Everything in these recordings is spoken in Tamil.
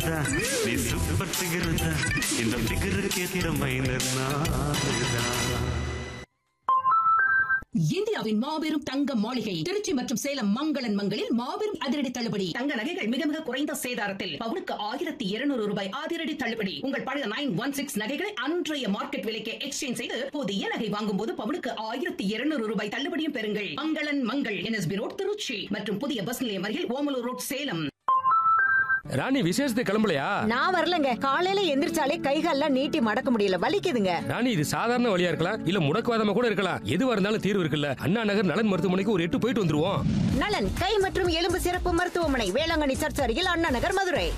தான் நீ சூப்பர் ஃபிகர் தான் இந்த ஃபிகருக்கு ஏற்ற மைனர் நான் இந்தியாவின் மாபெரும் தங்க மாளிகை திருச்சி மற்றும் சேலம் மங்களன் மங்களில் மாபெரும் அதிரடி தள்ளுபடி தங்க நகைகள் மிக மிக குறைந்த சேதாரத்தில் பவுனுக்கு ஆயிரத்தி இருநூறு ரூபாய் அதிரடி தள்ளுபடி உங்கள் பழைய நைன் ஒன் சிக்ஸ் நகைகளை அன்றைய மார்க்கெட் விலைக்கு எக்ஸ்சேஞ்ச் செய்து புதிய நகை வாங்கும் போது பவுனுக்கு ஆயிரத்தி இருநூறு ரூபாய் தள்ளுபடியும் பெறுங்கள் மங்களன் மங்கள் என்எஸ்பி ரோட் திருச்சி மற்றும் புதிய பஸ் நிலையம் அருகில் ஓமலூர் ரோட் சேலம் ராணி விசேஷத்துக்கு கிளம்பலையா நான் வரலங்க காலையில எந்திரிச்சாலே கைகால்லாம் நீட்டி மடக்க முடியல வலிக்குதுங்க ராணி இது சாதாரண வழியா இருக்கலாம் இல்ல முடக்குவாதமா கூட இருக்கலாம் எதுவா இருந்தாலும் தீர்வு இருக்குல்ல அண்ணா நகர் நலன் மருத்துவமனைக்கு ஒரு எட்டு போயிட்டு வந்துருவோம் நலன் கை மற்றும் எலும்பு சிறப்பு மருத்துவமனை வேளாங்கண்ணி சர்ச் அருகில் அண்ணா நகர் மதுரை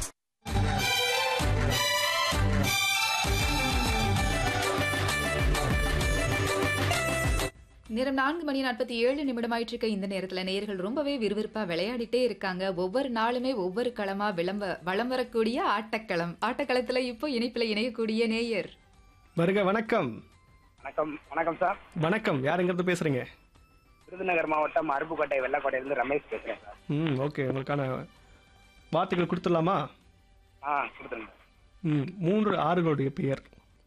நேரம் நான்கு மணி நாற்பத்தி ஏழு நிமிடமாயிட்டு இருக்க இந்த நேரத்துல நேயர்கள் ரொம்பவே விறுவிறுப்பா விளையாடிட்டே இருக்காங்க ஒவ்வொரு நாளுமே ஒவ்வொரு களமா விளம்ப வளம் வரக்கூடிய ஆட்டக்களம் ஆட்டக்களத்துல இப்போ இணைப்புல இணையக்கூடிய நேயர் வருக வணக்கம் வணக்கம் வணக்கம் சார் வணக்கம் யாருங்கிறது பேசுறீங்க விருதுநகர் மாவட்டம் அருப்புக்கோட்டை வெள்ளக்கோட்டையிலிருந்து ரமேஷ் பேசுறேன் சார் ம் ஓகே உங்களுக்கான வார்த்தைகள் கொடுத்துடலாமா ஆ கொடுத்துருங்க ம் மூன்று ஆறுகளுடைய பெயர்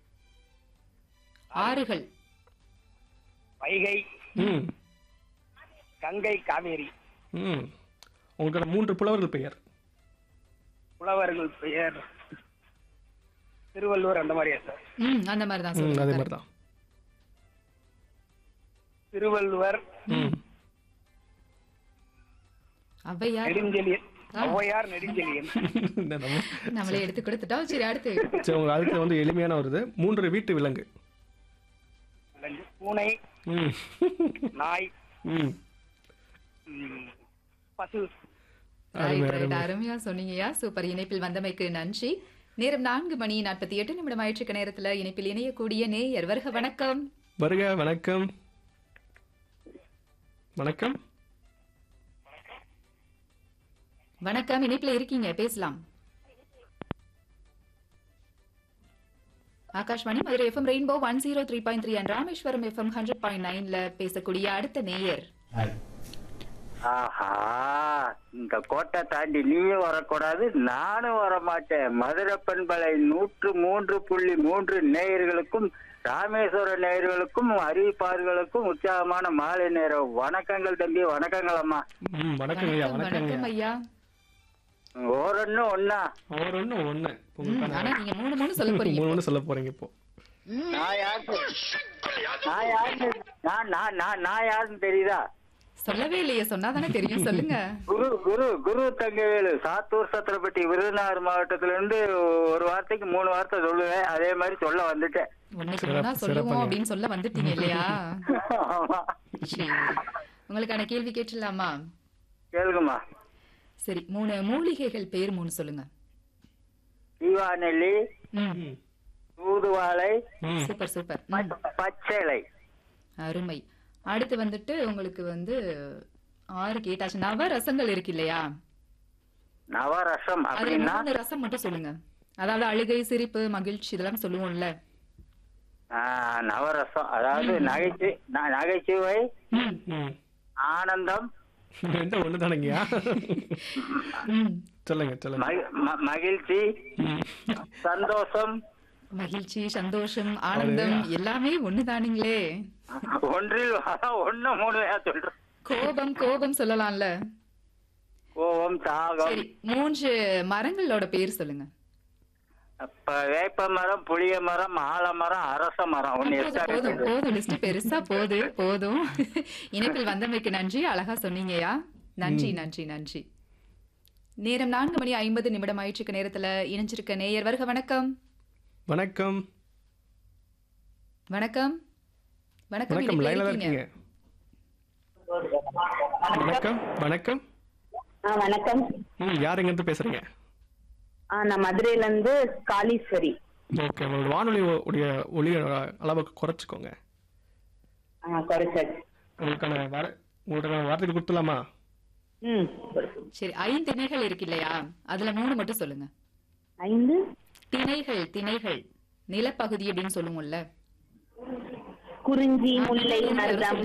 ஆறுகள் வைகை ம் கங்கை காவேரி ம் உங்களுக்கான மூன்று புலவர்கள் பெயர் புலவர்கள் பெயர் திருவள்ளுவர் அந்த மாதிரியா சார் ம் அந்த மாதிரி தான் ம் அதே சொல்லுங்க மாதிரி தான் திருவள்ளுவர் ம் ஔவையார் நெடுஞ்செழியன் ஔவையார் நெடுஞ்செழியன் இந்த நம்ம நம்மளே எடுத்து கொடுத்துட்டோம் சரி அடுத்து சரி உங்களுக்கு அடுத்து வந்து எளிமையான வருது மூன்று வீட்டு விலங்கு விலங்கு, பூனை ம் நாய் ம் ம், பசு அருமை, ரைட் ரைட் அருமை. அருமையா சொன்னீங்கயா சூப்பர் இணைப்பில் வந்தமைக்கு நன்றி நேரம் நான்கு மணி நாற்பத்தி எட்டு நிமிடம் ஆயிட்டு இருக்க நேரத்துல இணைப்பில் இணையக்கூடிய நேயர் வருக வணக்கம் வருக வணக்கம் வணக்கம் வணக்கம் இணைப்புல இருக்கீங்க பேசலாம் Akashvani Madurai FM rainbow one zero three point three and Rameswaram FM hundred point நைன்ல பேசக்கூடிய அடுத்த நேயர் ஆஹா இந்த கோட்டை தாண்டி நீயும் வரக்கூடாது நானும் வரமாட்டேன் மதுரை பண்பலை நூற்று மூன்று புள்ளி மூன்று நேயர்களுக்கும் ராமேஸ்வர நேயர்களுக்கும் அறிவிப்பார்களுக்கும் உற்சாகமான மாலை நேரம் வணக்கங்கள் தம்பி வணக்கங்கள் அம்மா ம் வணக்கம் ஐயா வணக்கம் வணக்கம் வணக்கம் ஐயா ஐயா ஓரன்னு ஒன்னா ஒரு ஒன்று ஒன்று ம், ஆனா நீங்க மூணு மூணு சொல்ல போறீங்க மூணு ஒன்று சொல்ல போறீங்க இப்போ நான் யாரு நான் யாருன்னு நான் நான் நான் நான் யாருன்னு தெரியுதா சொல்லவே இல்லையே சொன்னாதானே தெரியும் சொல்லுங்க குரு குரு குரு தங்கவேலு சாத்தூர் சத்திரப்பட்டி விருதுநகர் மாவட்டத்துல இருந்து ஒரு வார்த்தைக்கு மூணு வார்த்தை சொல்லுவேன் அதே மாதிரி சொல்ல வந்துட்டேன் ஒண்ணு சிறப்பு, சொன்னா சொல்லுவோம் சிறப்புங்க. அப்படின்னு சொல்ல வந்துட்டீங்க இல்லையா ஆமா. சரி உங்களுக்கான கேள்வி கேட்டுடலாமா கேளுங்கம்மா சரி மூணு மூலிகைகள் பேர் மூணு சொல்லுங்க தீவாநெல்லி ம் தூதுவாழை ம் சூப்பர் சூப்பர் ம், பச்ச- பச்சளை அருமை அடுத்து வந்துட்டு உங்களுக்கு வந்து ஆறு கேட்டாச்சு நவ ரசங்கள் இருக்கு இல்லையா நவரசம் அதுல அப்படின்னா மூணு ரசம் மட்டும் சொல்லுங்க அதாவது அழுகை சிரிப்பு மகிழ்ச்சி இதெல்லாம் சொல்லுவோம்ல ஆ, நவரசம் அதாவது நகைச்சு ந- நகைச்சுவை ம் ஆனந்தம் எந்த ஒன்று தானங்கய்யா ம், சொல்லுங்க சொல்லுங்க மகி- ம- மகிழ்ச்சி ம். சந்தோஷம் மகிழ்ச்சி சந்தோஷம் ஆனந்தம் எல்லாமே ஒண்ணுதானுங்களே ஒன்றில் வர ஒண்ணு மூணு சொல்றேன் கோபம் கோபம் சொல்லலாம்ல கோபம் தாகம் சரி மூன்று மரங்களோட பேர் சொல்லுங்க அப்ப வேப்ப மரம் புளிய மரம் ஆலமரம் அரச மரம் ஒன்னு போதும் எக்ஸ்ட்ரா போதும் இருக்குது. போதும் லிஸ்ட் பெருசா போது போதும் இணைப்பில் வந்தமைக்கு நன்றி அழகா சொன்னீங்கயா நன்றி நன்றி நன்றி நேரம் நான்கு மணி ஐம்பது நிமிடம் ஆயிற்றுக்க நேரத்துல இணைஞ்சிருக்க நேயர் வருக வணக்கம் வணக்கம் வணக்கம் வணக்கம் வணக்கம் இணைப்பில் லைன்ல தான் இருக்கீங்க. இருக்கீங்க வணக்கம் வணக்கம் ஆ வணக்கம் ம் யாருங்கிறது பேசுறீங்க ஆ நான் மதுரையில இருந்து காளீஸ்வரி ஓகே உங்களோட வானொலி ஒ- உடைய ஒளி அளவுக்கு குறைச்சிக்கோங்க ஆ குறைச்சாச்சு உங்களுக்கான வார உங்களுக்கான வார்த்தைகள் கொடுத்துலாமா ம் சரி ஐந்து திணைகள் இருக்கு இல்லையா அதுல மூணு மட்டும் சொல்லுங்க ஐந்து திணைகள் திணைகள் நிலப்பகுதி அப்படின்னு சொல்லுவோம்ல குறிஞ்சி ஆ, முல்லை திணைகள் மருதம்